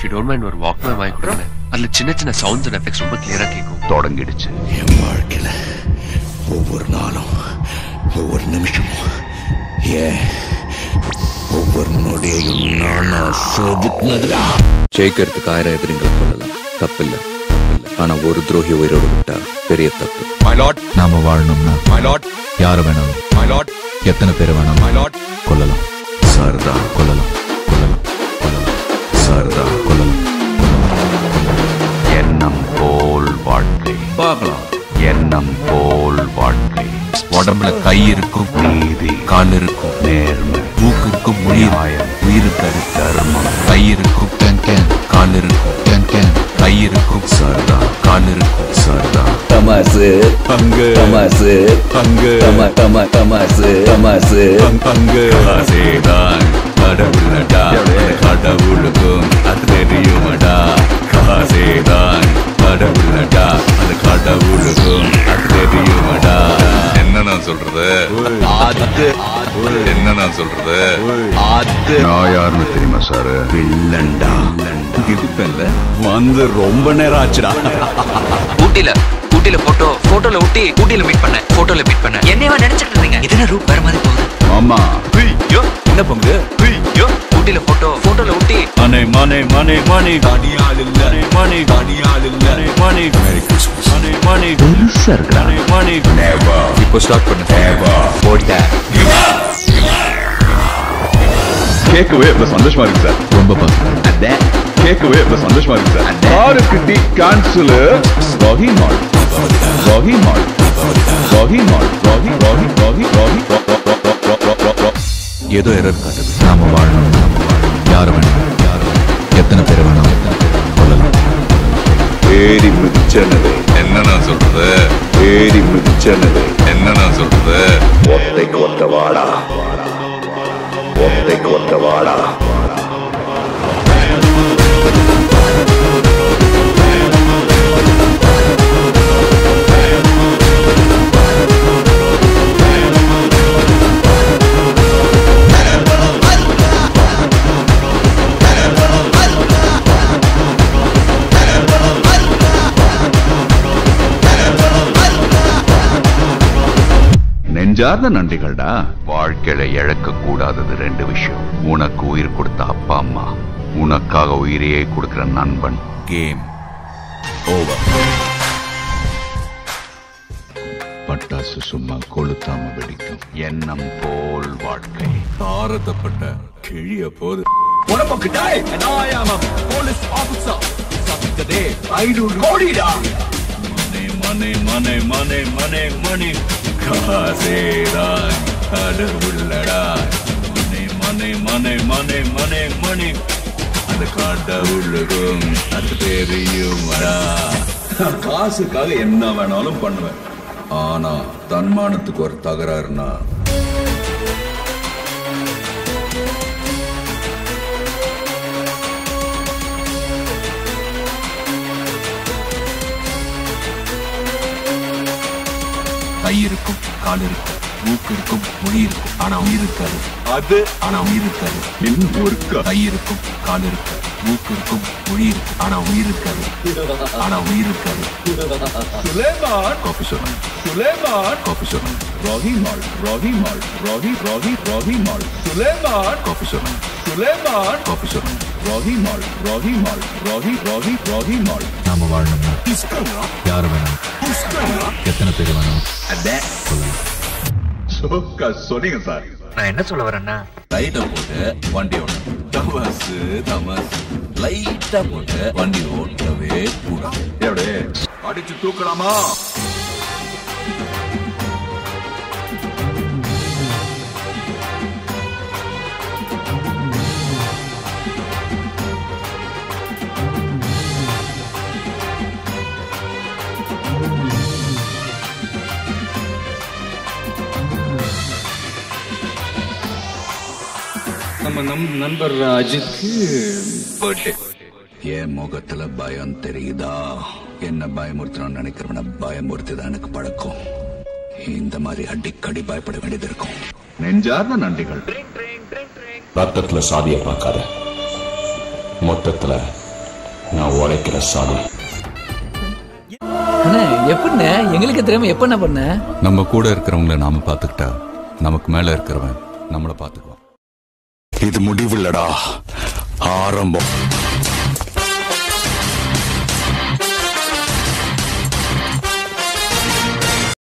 You don't mind ஒரு Walkman வாங்கி கொடுங்க அதுல சின்ன சின்ன சவுண்ட்ஸ் அண்ட் எஃபெக்ட்ஸ் ரொம்ப கிளியரா கேட்கும் தொடங்கிடுச்சு என் வாழ்க்கையில ஒவ்வொரு நாளும் ஒவ்வொரு நிமிஷமும் ஏன் ஒவ்வொரு நொடியையும் நானா சோதிக்கிறதுடா ஜெயிக்கிறதுக்கு ஆயிரம் எதிரிங்களை கொள்ளலாம் தப்பில்ல தப்பில்ல. ஆனா ஒரு துரோகி உயிரோடு விட்டா பெரிய தப்பு மை லார்ட் நாம வாழணும்னா மை லார்ட் யார வேணாலும் மை லார்ட் எத்தனை பேரை வேணாலும் மை லார்ட் கொல்லலாம் சாரதா கொல்லலாம் கொல்லலாம் கொல்லலாம் சாரதா கொல்லலாம் எண்ணம் போல் வாழ்க்கை பார்க்கலாம் எண்ணம் போல் வாழ்க்கை உடம்புல கை இருக்கும் நீதி கால் இருக்கும் நேர்மை மூக்கு இருக்கும் மொழி நியாயம். உயிர் இருக்காது தர்மம் கை இருக்கும் கேன் கேன் கால் இருக்கும் கேன் கேன் கை இருக்கும் சாரதா கால் இருக்கும் சாரதா தமாசு அங்கு தமாசு அங்கு தமா தமா தமாசு தமாசு அங்கு காசேதான் கடவுளடா கடவுளுக்கும் அது தெரியுமடா காசேதான் கடவுளடா அது கடவுளுக்கும் அது தெரியுமடா என்ன நான் சொல்றது என்ன நான் சொல்றது நான் யாருன்னு தெரியுமா சார் வில்லண்டா இருப்பேன்ல வந்து ரொம்ப நேரம் ஆச்சுடா ஊட்டில ஊட்டில போட்டோ போட்டோல ஊட்டி ஊட்டில மீட் பண்ண போட்டோல மீட் பண்ண என்னையவா நினைச்சிட்டு இருந்தீங்க இதன ரூட் வேற மாதிரி போகுது ஆமா என்ன பங்கு ஊட்டில போட்டோ போட்டோல ஊட்டி மனை மனை மனை மணி கடியால் இல்ல மணி கடியால் இல்ல மணி மேரி கிறிஸ்மஸ் மணி மணி மணி மணி இப்போ ஸ்டார்ட் பண்ணு போட்ட கேட்கவே இவ்வளவு சந்தோஷமா இருக்கு சார் ரொம்ப பங்கு கேட்கவே இவ்வளவு சந்தோஷமா இருக்கு சார் காருக்கு டீ cancel ragi malt ragi malt ragi malt ragi ragi ragi ragi ஏதோ எரர் காட்டுது நாம வாழணும் நாம வாழணும் யார வேணும் யார வேணும் எத்தனை பேர் வேணும் எத்தனை பேர் வேணும் கொல்லலாம் ஏறி மிதிச்சனது என்ன நான் சொல்றது ஏறி மிதிச்சனது என்ன நான் சொல்றது ஒத்தைக்கு ஒத்த வாடா ஒத்தைக்கு ஒத்த வாடா நெஞ்சார்ந்த நன்றிகள்டா வாழ்க்கையில இழக்க கூடாதது ரெண்டு விஷயம் உனக்கு உயிர் கொடுத்த அப்பா அம்மா உனக்காக உயிரையே கொடுக்கிற நண்பன் கேம் ஓவர் பட்டாசு சும்மா கொளுத்தாம வெடிக்கும் எண்ணம் போல் வாழ்க்கை தாரத்தப்பட்ட கிழிய போது மனை மனை மனை மனை மனை மணி காசேதான் கடவுளடா மனை மனை மனை மனை மனை மணி அந்த கடவுளுக்கும் அது தெரியுமடா காசுக்காக என்ன வேணாலும் பண்ணுவேன் ஆனா தன்மானத்துக்கு ஒரு தகராறுனா கை இருக்கும் கால் இருக்கும் மூக்கு இருக்கும் மொழி இருக்கும் ஆனா உயிர் இருக்காது அது ஆனா உயிர் இருக்காது இன்னும் ஒரு கை இருக்கும் கால் இருக்கும் மூக்கு இருக்கும் மொழி இருக்கும் ஆனா உயிர் இருக்காது ஆனா உயிர் இருக்காது சுலேமான் காஃபி சொல்லணும் சுலேமான் காஃபி சொல்லணும் ragi malt ragi malt ragi ragi ragi malt Sulaiman coffee சொல்லணும் சுலேமான் காஃபி சொல்லணும் ragi malt ragi malt ragi ragi ragi malt நாம வாழணும்னா யார வேணும் எத்தனை பேர் வேணும் சோக்கா சொன்னீங்க சார் நான் என்ன சொல்ல வரேன்னா லைட்டா போட்டு வண்டி ஓட்டணும் தமாசு தமாசு லைட்டா போட்டு வண்டி ஓட்டவே கூடாது எப்படி அடிச்சு தூக்கலாமா நம்ம நம் நண்பர் அஜித்க்கு பர்த்டே என் முகத்துல பயம் தெரியுதா என்ன பயமுறுத்தணும்னு நினைக்கிறவன பயமுறுத்திதான் எனக்கு பழக்கம் இந்த மாதிரி அடிக்கடி பயப்பட வேண்டியது இருக்கும் நெஞ்சார்ந்த நன்றிகள் ரத்தத்துல சாதியை பார்க்காத மொத்தத்துல நான் உழைக்கிற சாமி அண்ணே எப்படிண்ணே எங்களுக்கு தெரியாம எப்ப என்ன பண்ண நம்ம கூட இருக்கிறவங்கள நாம பார்த்துக்கிட்டா நமக்கு மேல இருக்கிறவன் நம்மளை பார்த்துக்குவான் இது முடிவில்லடா ஆரம்பம்